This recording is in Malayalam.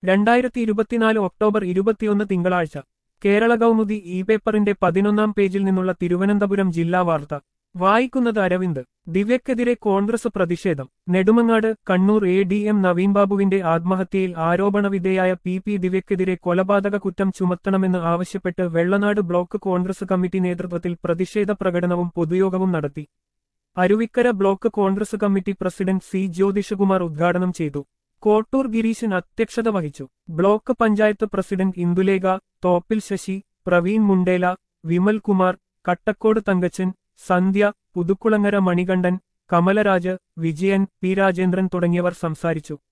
രണ്ടായിരത്തി ഇരുപത്തിനാല് ഒക്ടോബർ ഇരുപത്തിയൊന്ന് തിങ്കളാഴ്ച കേരള കൗമുദി ഇ പേപ്പറിന്റെ പതിനൊന്നാം പേജിൽ നിന്നുള്ള തിരുവനന്തപുരം ജില്ലാ വാർത്ത വായിക്കുന്നത് അരവിന്ദ് ദിവ്യക്കെതിരെ കോൺഗ്രസ് പ്രതിഷേധം Nedumangad Kannur A D M Naveen ബാബുവിന്റെ ആത്മഹത്യയിൽ ആരോപണവിധേയായ പി പി ദിവ്യക്കെതിരെ കൊലപാതക കുറ്റം ചുമത്തണമെന്ന് ആവശ്യപ്പെട്ട് വെള്ളനാട് ബ്ലോക്ക് കോൺഗ്രസ് കമ്മിറ്റി നേതൃത്വത്തിൽ പ്രതിഷേധ പ്രകടനവും പൊതുയോഗവും നടത്തി Aruvikkara block Congress committee president C Jyothishkumar ഉദ്ഘാടനം ചെയ്തു കോട്ടൂർ ഗിരീശൻ അധ്യക്ഷത വഹിച്ചു block panchayat president Indulekha Thoppil Sasi Praveen Mundela Vimal Kumar Kattakode Thankachan Sandhya Puthukkulangara Manikandan Kamalaraj Vijayan P Rajendran തുടങ്ങിയവർ സംസാരിച്ചു